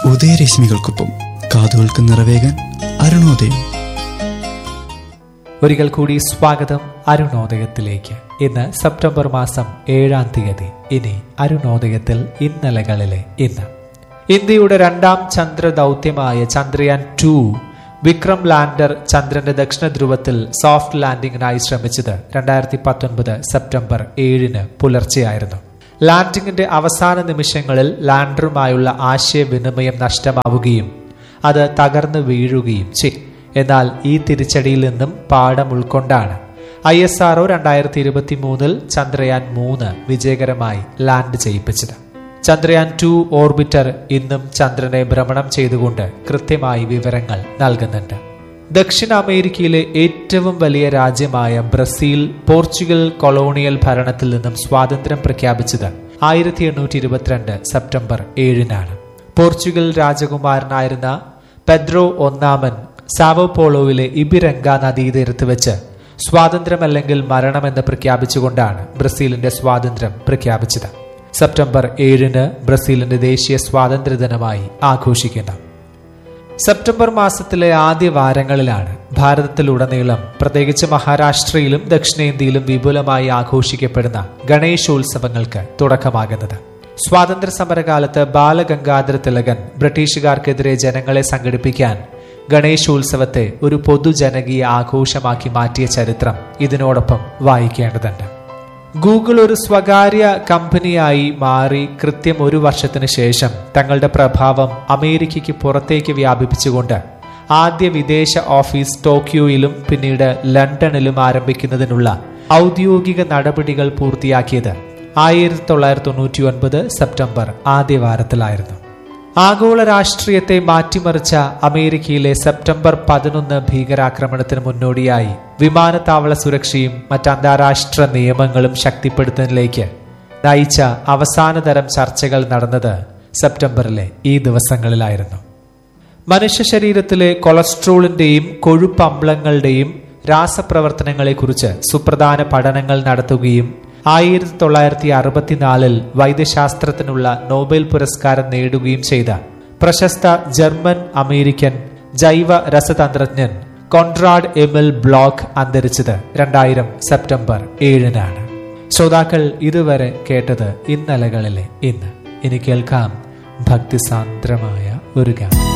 ഉദയരശ്മികൾക്കൊപ്പം കാതുകൾക്ക് നിറവേകാൻ അരുണോദയം ഒരിക്കൽ കൂടി സ്വാഗതം അരുണോദയത്തിലേക്ക് ഇന്ന് സെപ്റ്റംബർ മാസം ഏഴാം തീയതി ഇനി അരുണോദയത്തിൽ ഇന്നലകളിലെ ഇന്ന് ഇന്ത്യയുടെ രണ്ടാം ചന്ദ്ര ദൗത്യമായ ചന്ദ്രയാൻ ടു വിക്രം ലാൻഡർ ചന്ദ്രന്റെ ദക്ഷിണ ധ്രുവത്തിൽ സോഫ്റ്റ് ലാൻഡിങ്ങിനായി ശ്രമിച്ചത് രണ്ടായിരത്തി പത്തൊൻപത് സെപ്റ്റംബർ ഏഴിന് പുലർച്ചെയായിരുന്നു ലാൻഡിങ്ങിന്റെ അവസാന നിമിഷങ്ങളിൽ ലാൻഡറുമായുള്ള ആശയവിനിമയം നഷ്ടമാവുകയും അത് തകർന്നു വീഴുകയും ചെയ്യും എന്നാൽ ഈ തിരിച്ചടിയിൽ നിന്നും പാഠം ഉൾക്കൊണ്ടാണ് ഐ എസ് ആർഒ രണ്ടായിരത്തി ഇരുപത്തി മൂന്നിൽ ചന്ദ്രയാൻ മൂന്ന് വിജയകരമായി ലാൻഡ് ചെയ്യിപ്പിച്ചത് ചന്ദ്രയാൻ ടു ഓർബിറ്റർ ഇന്നും ചന്ദ്രനെ ഭ്രമണം ചെയ്തുകൊണ്ട് കൃത്യമായി വിവരങ്ങൾ നൽകുന്നുണ്ട് ദക്ഷിണ അമേരിക്കയിലെ ഏറ്റവും വലിയ രാജ്യമായ ബ്രസീൽ പോർച്ചുഗൽ കൊളോണിയൽ ഭരണത്തിൽ നിന്നും സ്വാതന്ത്ര്യം പ്രഖ്യാപിച്ചത് ആയിരത്തി എണ്ണൂറ്റി ഇരുപത്തിരണ്ട് സെപ്റ്റംബർ ഏഴിനാണ് പോർച്ചുഗൽ രാജകുമാരനായിരുന്ന പെദ്രോ ഒന്നാമൻ സാവോപോളോയിലെ ഇബിരംഗ നദീതീരത്ത് വെച്ച് സ്വാതന്ത്ര്യമല്ലെങ്കിൽ മരണമെന്ന് പ്രഖ്യാപിച്ചുകൊണ്ടാണ് ബ്രസീലിന്റെ സ്വാതന്ത്ര്യം പ്രഖ്യാപിച്ചത് സെപ്റ്റംബർ ഏഴിന് ബ്രസീലിന്റെ ദേശീയ സ്വാതന്ത്ര്യ ദിനമായി ആഘോഷിക്കുന്നു സെപ്റ്റംബർ മാസത്തിലെ ആദ്യ വാരങ്ങളിലാണ് ഭാരതത്തിലുടനീളം പ്രത്യേകിച്ച് മഹാരാഷ്ട്രയിലും ദക്ഷിണേന്ത്യയിലും വിപുലമായി ആഘോഷിക്കപ്പെടുന്ന ഗണേശോത്സവങ്ങൾക്ക് തുടക്കമാകുന്നത് സ്വാതന്ത്ര്യ സമരകാലത്ത് ബാലഗംഗാധര തിലകൻ ബ്രിട്ടീഷുകാർക്കെതിരെ ജനങ്ങളെ സംഘടിപ്പിക്കാൻ ഗണേശോത്സവത്തെ ഒരു പൊതുജനകീയ ആഘോഷമാക്കി മാറ്റിയ ചരിത്രം ഇതിനോടൊപ്പം വായിക്കേണ്ടതുണ്ട് ഗൂഗിൾ ഒരു സ്വകാര്യ കമ്പനിയായി മാറി കൃത്യം ഒരു വർഷത്തിന് ശേഷം തങ്ങളുടെ പ്രഭാവം അമേരിക്കയ്ക്ക് പുറത്തേക്ക് വ്യാപിപ്പിച്ചുകൊണ്ട് ആദ്യ വിദേശ ഓഫീസ് ടോക്കിയോയിലും പിന്നീട് ലണ്ടനിലും ആരംഭിക്കുന്നതിനുള്ള ഔദ്യോഗിക നടപടികൾ പൂർത്തിയാക്കിയത് ആയിരത്തി തൊള്ളായിരത്തി തൊണ്ണൂറ്റി ഒൻപത് സെപ്റ്റംബർ ആദ്യ വാരത്തിലായിരുന്നു ആഗോള രാഷ്ട്രീയത്തെ മാറ്റിമറിച്ച അമേരിക്കയിലെ സെപ്റ്റംബർ പതിനൊന്ന് ഭീകരാക്രമണത്തിന് മുന്നോടിയായി വിമാനത്താവള സുരക്ഷയും മറ്റ് അന്താരാഷ്ട്ര നിയമങ്ങളും ശക്തിപ്പെടുത്തുന്നതിലേക്ക് നയിച്ച അവസാനതരം ചർച്ചകൾ നടന്നത് സെപ്റ്റംബറിലെ ഈ ദിവസങ്ങളിലായിരുന്നു മനുഷ്യ ശരീരത്തിലെ കൊളസ്ട്രോളിന്റെയും കൊഴുപ്പമ്ലങ്ങളുടെയും രാസപ്രവർത്തനങ്ങളെക്കുറിച്ച് സുപ്രധാന പഠനങ്ങൾ നടത്തുകയും ആയിരത്തി തൊള്ളായിരത്തി അറുപത്തിനാലിൽ വൈദ്യശാസ്ത്രത്തിനുള്ള നോബൽ പുരസ്കാരം നേടുകയും ചെയ്ത പ്രശസ്ത ജർമ്മൻ അമേരിക്കൻ ജൈവ രസതന്ത്രജ്ഞൻ കോൺട്രാഡ് എമിൽ ബ്ലോക്ക് അന്തരിച്ചത് രണ്ടായിരം സെപ്റ്റംബർ ഏഴിനാണ് ശ്രോതാക്കൾ ഇതുവരെ കേട്ടത് ഇന്നലകളിലെ ഇന്ന് ഇനി കേൾക്കാം ഭക്തിസാന്ദ്രമായ ഒരു ഗാനം